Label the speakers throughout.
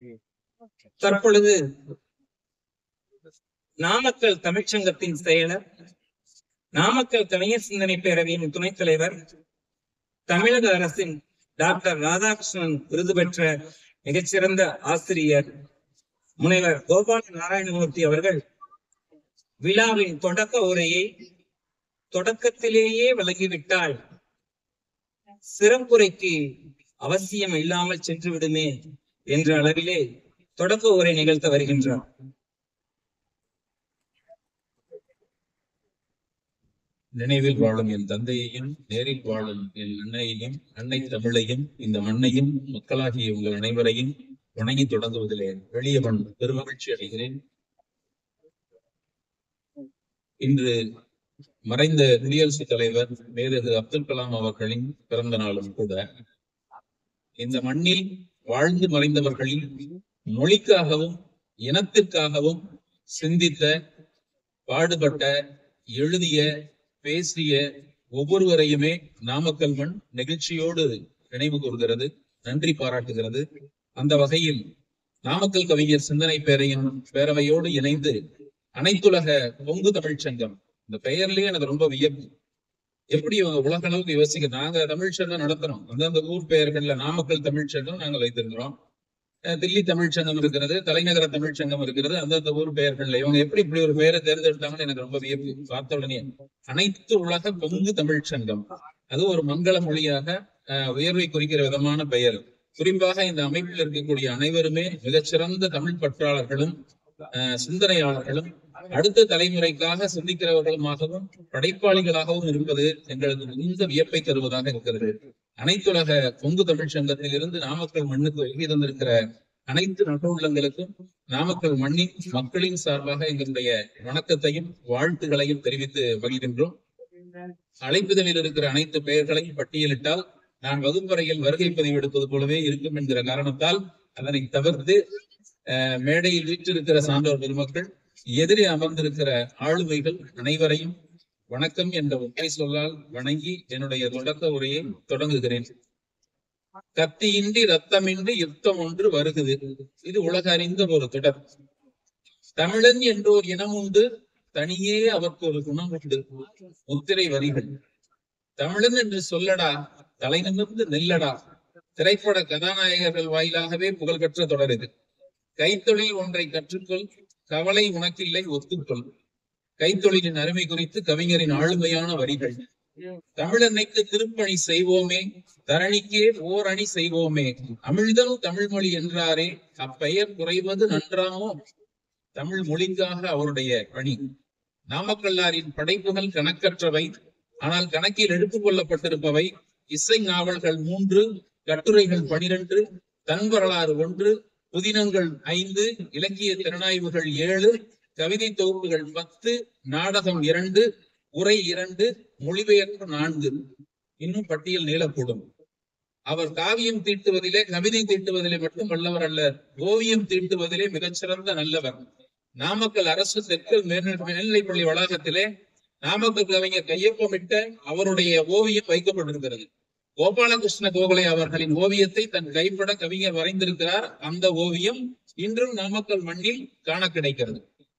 Speaker 1: தற்பொழுது நாமக்கல் தமிழ்ச்சங்கத்தின் செயலர் நாமக்கல் கலைஞர் சிந்தனை பேரவையின் துணைத் தலைவர் தமிழக அரசின் டாக்டர் ராதாகிருஷ்ணன் விருது பெற்ற மிகச்சிறந்த ஆசிரியர் முனைவர் கோபால நாராயணமூர்த்தி அவர்கள் விழாவின் தொடக்க உரையை தொடக்கத்திலேயே வழங்கிவிட்டால் சிறப்புரைக்கு அவசியம் இல்லாமல் சென்று விடுமே என்ற அளவிலே தொடக்க உரை நிகழ்த்த வருகின்றார்
Speaker 2: நினைவில் வாழும் என் தந்தையையும் நேரில் வாழும் என் அன்னையையும் அன்னை தமிழையும் இந்த மண்ணையும் மக்களாகிய உங்கள் அனைவரையும் வணங்கி தொடங்குவதிலே வெளியவன் பெருமகிழ்ச்சி அடைகிறேன் இன்று மறைந்த குடியரசுத் தலைவர் மேதகு அப்துல் கலாம் அவர்களின் பிறந்த நாளும் கூட இந்த மண்ணில் வாழ்ந்து மறைந்தவர்களில் மொழிக்காகவும் இனத்திற்காகவும் சிந்தித்த பாடுபட்ட எழுதிய பேசிய ஒவ்வொருவரையுமே நாமக்கல் மண் நெகிழ்ச்சியோடு நினைவு கூறுகிறது நன்றி பாராட்டுகிறது அந்த வகையில் நாமக்கல் கவிஞர் சிந்தனை பேரையின் பேரவையோடு இணைந்து அனைத்துலக பொங்கு தமிழ்ச் சங்கம் இந்த பெயர்லயே எனக்கு ரொம்ப வியப்பு எப்படி இவங்க உலக அளவுக்கு யோசிக்க நாங்க தமிழ்ச் சங்கம் நடத்துறோம் அந்தந்த ஊர் பெயர்கள்ல நாமக்கல் தமிழ்ச் சங்கம் நாங்கள் வைத்திருக்கிறோம் அஹ் தில்லி தமிழ்ச் சங்கம் இருக்கிறது தலைநகர தமிழ்ச் சங்கம் இருக்கிறது அந்தந்த ஊர் பெயர்கள்ல இவங்க எப்படி இப்படி ஒரு பெயரை தேர்ந்தெடுத்தாங்கன்னு எனக்கு ரொம்ப வியப்பு பார்த்த உடனே அனைத்து உலக பொங்கு தமிழ்ச் சங்கம் அது ஒரு மங்கள மொழியாக அஹ், உயர்வை குறிக்கிற விதமான பெயர் குறிப்பாக இந்த அமைப்பில் இருக்கக்கூடிய அனைவருமே மிகச்சிறந்த தமிழ் பற்றாளர்களும் அஹ், சிந்தனையாளர்களும் அடுத்த தலைமுறைக்காக சிந்திக்கிறவர்களுமாகவும் படைப்பாளிகளாகவும் இருப்பது எங்களுக்கு மிகுந்த வியப்பை தருவதாக இருக்கிறது அனைத்துலக பொங்கு தமிழ்ச் சங்கத்தில் இருந்து நாமக்கல் மண்ணுக்கு வருகை தந்திருக்கிற அனைத்து நட்புள்ளங்களுக்கும் நாமக்கல் மண்ணின் மக்களின் சார்பாக எங்களுடைய வணக்கத்தையும் வாழ்த்துகளையும் தெரிவித்து மகிழ்கின்றோம் அழைப்புதலில் இருக்கிற அனைத்து பெயர்களையும் பட்டியலிட்டால் நான் வகுப்பறையில் வருகை பதிவு எடுப்பது போலவே இருக்கும் என்கிற காரணத்தால் அதனை தவிர்த்து அஹ், மேடையில் வீற்றிருக்கிற சான்றோர் பெருமக்கள் எதிரே அமர்ந்திருக்கிற ஆளுமைகள் அனைவரையும் வணக்கம் என்ற ஒற்றை சொல்லால் வணங்கி என்னுடைய தொடக்க உரையை தொடங்குகிறேன் கத்தியின்றி ரத்தமின்றி யுத்தம் ஒன்று வருகுது இது உலக அறிந்த ஒரு தொடர் தமிழன் என்றோர் இனம் உண்டு தனியே அவருக்கு ஒரு குணம் உண்டு முத்திரை வரிகள் தமிழன் என்று சொல்லடா தலை நிமிர்ந்து நில்லடா திரைப்பட கதாநாயகர்கள் வாயிலாகவே புகழ்பெற்ற தொடர் இது கைத்தொழில் ஒன்றை கற்றுக்கொள் கவலை உனக்கில்லை ஒத்துக்கொள் கைத்தொழிலின் அருமை குறித்து கவிஞரின் ஆளுமையான வரிகள் தமிழன்னைக்கு திருப்பணி செய்வோமே தரணிக்கே ஓர் அணி செய்வோமே அமிழ்தம் தமிழ்மொழி என்றாரே அப்பெயர் குறைவது நன்றாமோ தமிழ் மொழிக்காக அவருடைய பணி நாமக்கல்லாரின் படைப்புகள் கணக்கற்றவை ஆனால் கணக்கில் எடுத்துக் கொள்ளப்பட்டிருப்பவை இசை நாவல்கள் மூன்று கட்டுரைகள் பனிரெண்டு தன் வரலாறு ஒன்று புதினங்கள் ஐந்து இலக்கிய திறனாய்வுகள் ஏழு கவிதை தொகுப்புகள் பத்து நாடகம் இரண்டு உரை இரண்டு மொழிபெயர்ப்பு நான்கு இன்னும் பட்டியல் நீளக்கூடும் அவர் காவியம் தீட்டுவதிலே கவிதை தீட்டுவதிலே மட்டும் வல்லவர் அல்ல ஓவியம் தீட்டுவதிலே மிகச்சிறந்த நல்லவர் நாமக்கல் அரசு தெற்கல் மேல்நிலை மேல்நிலைப்பள்ளி வளாகத்திலே நாமக்கல் கவிஞர் கையொப்பமிட்ட அவருடைய ஓவியம் வைக்கப்பட்டிருக்கிறது கோபாலகிருஷ்ண கோகலே அவர்களின் ஓவியத்தை தன் கைப்பட கவிஞர் வரைந்திருக்கிறார் அந்த ஓவியம் இன்றும் நாமக்கல் மண்ணில் காண கிடைக்கிறது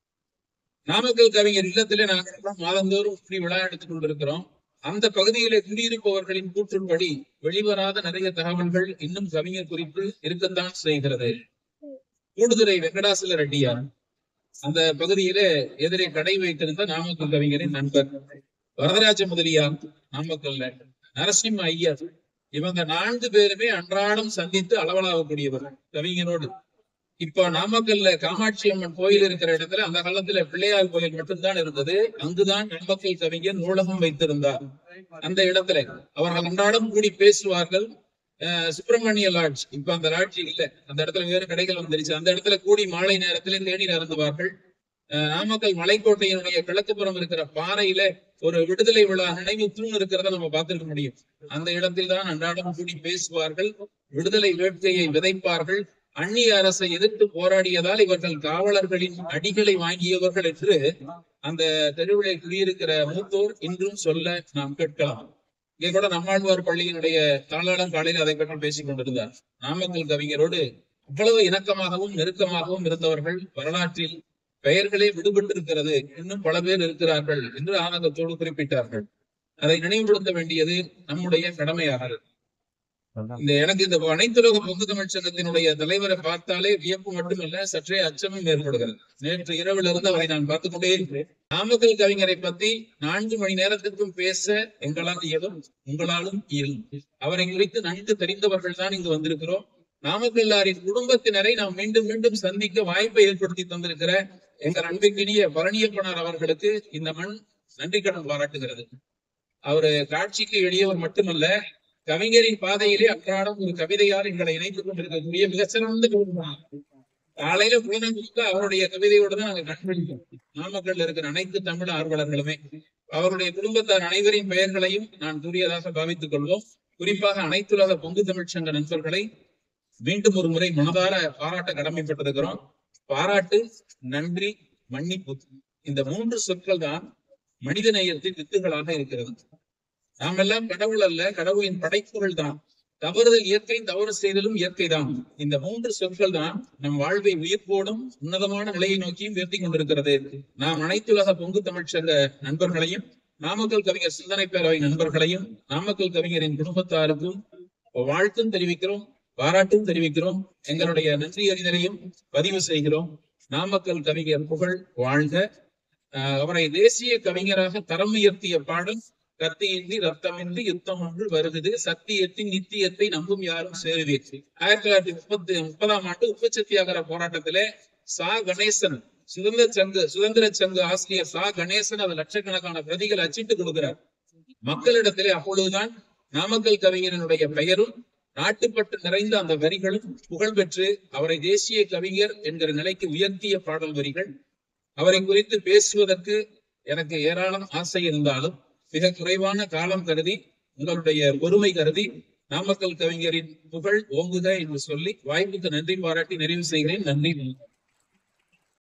Speaker 2: நாமக்கல் கவிஞர் இல்லத்திலே நாங்கள் மாதந்தோறும் இப்படி விழா எடுத்துக் கொண்டிருக்கிறோம் அந்த பகுதியிலே குடியிருப்பவர்களின் கூற்றின்படி வெளிவராத நிறைய தகவல்கள் இன்னும் கவிஞர் குறித்து இருக்கத்தான் செய்கிறது கூடுதுறை வெங்கடாசல ரெட்டியார் அந்த பகுதியிலே எதிரே கடை வைத்திருந்த நாமக்கல் கவிஞரின் நண்பர் வரதராஜ முதலியார் நாமக்கல்ல நரசிம்ம ஐயர் இவங்க நான்கு பேருமே அன்றாடம் சந்தித்து அளவலாகக்கூடியவர் கவிஞரோடு இப்ப நாமக்கல்ல காமாட்சி அம்மன் கோயில் இருக்கிற இடத்துல அந்த காலத்துல பிள்ளையார் கோயில் மட்டும்தான் இருந்தது அங்குதான் நாமக்கல் கவிஞர் நூலகம் வைத்திருந்தார் அந்த இடத்துல அவர்கள் அன்றாடம் கூடி பேசுவார்கள் அஹ் சுப்பிரமணிய லாட்ஜ் இப்ப அந்த லாட்ஜ் இல்ல அந்த இடத்துல வேறு கடைகள் வந்துருச்சு அந்த இடத்துல கூடி மாலை நேரத்துல தேநீர் அருந்துவார்கள் அஹ் நாமக்கல் மலைக்கோட்டையினுடைய கிழக்குப்புறம் இருக்கிற பாறையில ஒரு விடுதலை விழா நினைவு தூண் இருக்கிறத நம்ம பார்த்திருக்க முடியும் அந்த இடத்தில் தான் அன்றாடம் கூடி பேசுவார்கள் விடுதலை வேட்கையை விதைப்பார்கள் அந்நிய அரசை எதிர்த்து போராடியதால் இவர்கள் காவலர்களின் அடிகளை வாங்கியவர்கள் என்று அந்த தெருவிலே குடியிருக்கிற மூத்தோர் இன்றும் சொல்ல நாம் கேட்கலாம் இங்கே கூட நம்மாழ்வார் பள்ளியினுடைய தாளாளம் காலையில் அதை பற்றி பேசிக் கொண்டிருந்தார் நாமக்கல் கவிஞரோடு அவ்வளவு இணக்கமாகவும் நெருக்கமாகவும் இருந்தவர்கள் வரலாற்றில் பெயர்களே விடுபட்டிருக்கிறது இன்னும் பல பேர் இருக்கிறார்கள் என்று ஆனந்தத்தோடு குறிப்பிட்டார்கள் அதை நினைவுபடுத்த வேண்டியது நம்முடைய கடமையாக இந்த எனக்கு இந்த அனைத்துலக பொது தமிழ் சங்கத்தினுடைய தலைவரை பார்த்தாலே வியப்பு மட்டுமல்ல சற்றே அச்சமும் ஏற்படுகிறது நேற்று இரவில் இருந்து அவரை நான் பார்த்துக் கொண்டே இருக்கிறேன் நாமக்கல் கவிஞரை பத்தி நான்கு மணி நேரத்திற்கும் பேச எங்களால் இயலும் உங்களாலும் இயலும் அவரை குறித்து நன்கு தெரிந்தவர்கள் தான் இங்கு வந்திருக்கிறோம் நாமக்கல்லாரின் குடும்பத்தினரை நாம் மீண்டும் மீண்டும் சந்திக்க வாய்ப்பை ஏற்படுத்தி தந்திருக்கிற எங்கள் அன்பிற்கினிய பரணியப்பனார் அவர்களுக்கு இந்த மண் நன்றி கடன் பாராட்டுகிறது அவரு காட்சிக்கு எளியவர் மட்டுமல்ல கவிஞரின் பாதையிலே அன்றாடம் ஒரு கவிதையால் எங்களை இணைத்துக் கொண்டிருக்கக்கூடிய மிகச்சிறந்த கவிஞர். காலையில புலனமுக்க அவருடைய கவிதையோட தான் நாங்க கண்டுபிடிப்போம் நாமக்கல்ல இருக்கிற அனைத்து தமிழ் ஆர்வலர்களுமே அவருடைய குடும்பத்தார் அனைவரின் பெயர்களையும் நான் கூறியதாக பாவித்துக் கொள்வோம் குறிப்பாக அனைத்துலக பொங்கு தமிழ்ச் சங்க நண்பர்களை மீண்டும் ஒரு முறை மனதார பாராட்ட கடமைப்பட்டிருக்கிறோம் பாராட்டு நன்றி மன்னிப்பு இந்த மூன்று சொற்கள் தான் மனித நேயத்தின் வித்துகளாக இருக்கிறது நாம் எல்லாம் கடவுள் அல்ல கடவுளின் படைப்புகள் தான் தவறுதல் இயற்கை தவறு செய்தலும் இயற்கை தான் இந்த மூன்று சொற்கள் தான் நம் வாழ்வை உயிர்ப்போடும் உன்னதமான நிலையை நோக்கியும் உயர்த்தி கொண்டிருக்கிறது நாம் அனைத்துலக பொங்கு தமிழ்ச் சங்க நண்பர்களையும் நாமக்கல் கவிஞர் சிந்தனை பேரவை நண்பர்களையும் நாமக்கல் கவிஞரின் குடும்பத்தாருக்கும் வாழ்த்தும் தெரிவிக்கிறோம் பாராட்டும் தெரிவிக்கிறோம் எங்களுடைய நன்றி அறிதலையும் பதிவு செய்கிறோம் நாமக்கல் கவிஞர் புகழ் வாழ்க ஆஹ் அவரை தேசிய கவிஞராக தரம் உயர்த்திய பாடல் கத்தியின்றி ரத்தமின்றி யுத்தம் ஒன்று வருகிறது சத்தியத்தின் நித்தியத்தை நம்பும் யாரும் சேருவீர் ஆயிரத்தி தொள்ளாயிரத்தி முப்பத்தி முப்பதாம் ஆண்டு உப்பு சத்தியாகிற போராட்டத்திலே சா கணேசன் சுதந்திர சங்கு சுதந்திர சங்கு ஆசிரியர் சா கணேசன் அது லட்சக்கணக்கான பிரதிகள் அச்சிட்டு கொடுக்கிறார் மக்களிடத்திலே அப்பொழுதுதான் நாமக்கல் கவிஞரனுடைய பெயரும் நாட்டுப்பட்டு நிறைந்த அந்த வரிகளும் புகழ் பெற்று அவரை தேசிய கவிஞர் என்கிற நிலைக்கு உயர்த்திய பாடல் வரிகள் அவரை குறித்து பேசுவதற்கு எனக்கு ஏராளம் ஆசை இருந்தாலும் மிக குறைவான காலம் கருதி உங்களுடைய பொறுமை கருதி நாமக்கல் கவிஞரின் புகழ் ஓங்குக என்று சொல்லி வாய்ப்புக்கு நன்றி பாராட்டி நிறைவு செய்கிறேன் நன்றி